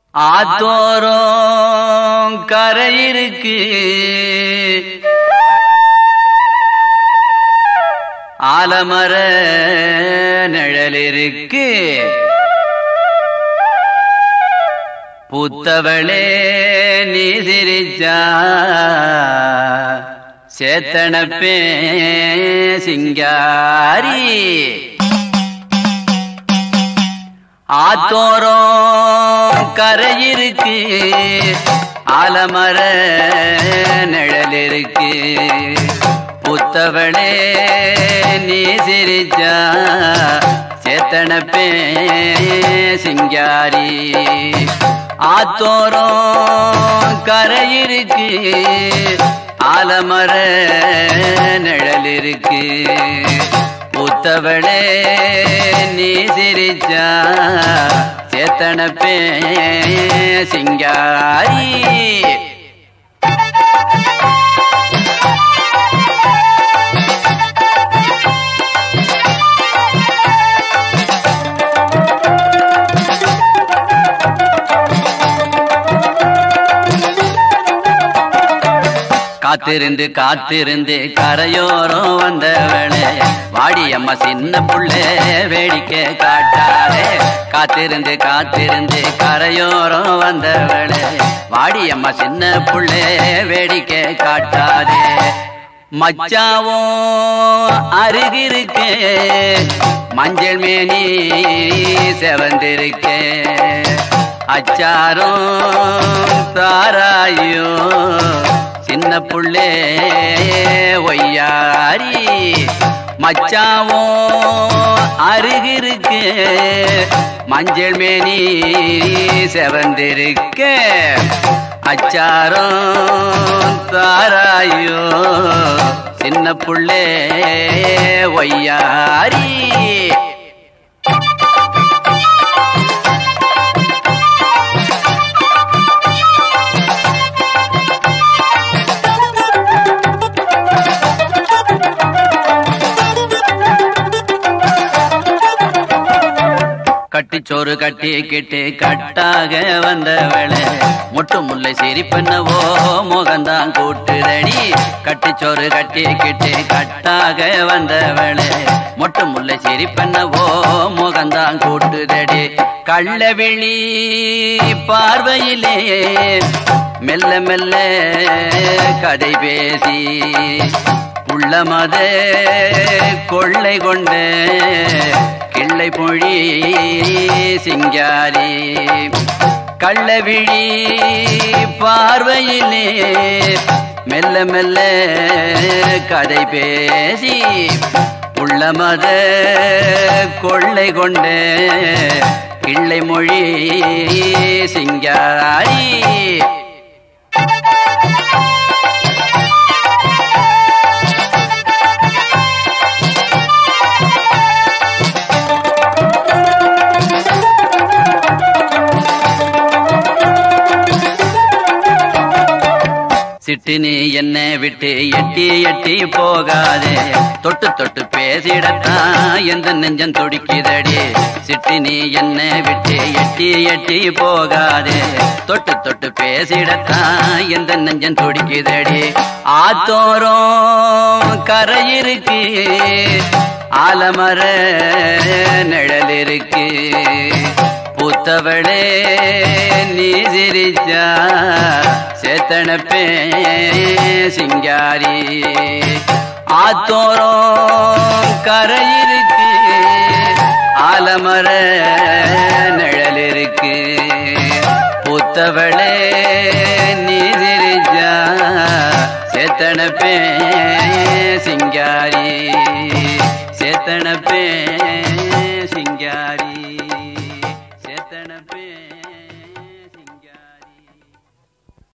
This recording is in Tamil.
ஆத்தோரம் கரை இருக்கு ஆலமர நிழல் இருக்கு புத்தவளே நீ சிரிச்சா சேத்தனப்பே சிங்காரி ஆத்தோரம் கரை இருக்கு ஆலமர நிழல் இருக்கு புத்தவளே நீ சிரிச்சா சேத்தனப்பே சிங்காரி ஆத்தோரம் கரை இருக்கு ஆலமர நிழல் இருக்கு புத்தவளே நீ சிரிச்சா சேத்தனப்பே சிங்காரி காத்திருந்து காத்திருந்து கரையோரம் வந்தவளே வாடியம்மா சின்ன புள்ளே வேடிக்கை காட்டாதே காத்திருந்து காத்திருந்து கரையோரம் வந்தவளே வாடியம்மா சின்ன புள்ளே வேடிக்கை காட்டாதே மச்சாவோ அருகிருக்கே மஞ்சள் மேனி செவந்திருக்கே அச்சாரம் தாராயோ சின்ன புள்ளே ஒய்யாரி மச்சாவோ அருகிருக்கு மஞ்சள் மேனி செவந்திருக்க அச்சாரம் தாராயோ சின்ன புள்ளே ஒய்யாரி கட்டிச்சோறு கட்டிக்கிட்டு கட்டாக வந்தவளே முட்டு முல்லை சிரிப்பென்னவோ முகந்தான் கூட்டுதடி கட்டிச்சோறு கட்டிக்கிட்டு கட்டாக வந்தவளே முட்டு முல்லை சிரிப்பென்னவோ முகந்தான் கூட்டுதடி கள்ளவிழி பார்வையிலே மெல்ல மெல்ல கதை பேசி உள்ளமத கொள்ளை கொண்ட கிள்ளை பொழி சிங்காரி கள்ளவிழி பார்வையிலே மெல்ல மெல்ல கதை பேசி உள்ளமத கொள்ளை கொண்ட கிள்ளை மொழி சிங்காரி சிட்டு நீ என்ன விட்டு எட்டி எட்டி போகாதே தொட்டு தொட்டு பேசிடத்தான் எந்த நெஞ்சம் துடிக்குதடி சிட்டு நீ என்ன விட்டு எட்டி எட்டி போகாதே தொட்டு தொட்டு பேசிடத்தான் எந்த நெஞ்சம் துடிக்குதடி ஆத்தோரம் கரை இருக்கு ஆலமர நிழல் இருக்கு பூத்தவளே நீ சிரிச்சா சேத்தனப்பே சிங்காரி ஆத்தோரம் கரை இருக்கு ஆலமர நிழல் இருக்கு பூத்தவளே நீ சிரிச்சா சேத்தனப்பே சிங்காரி சேத்தனப்பே சிங்காரி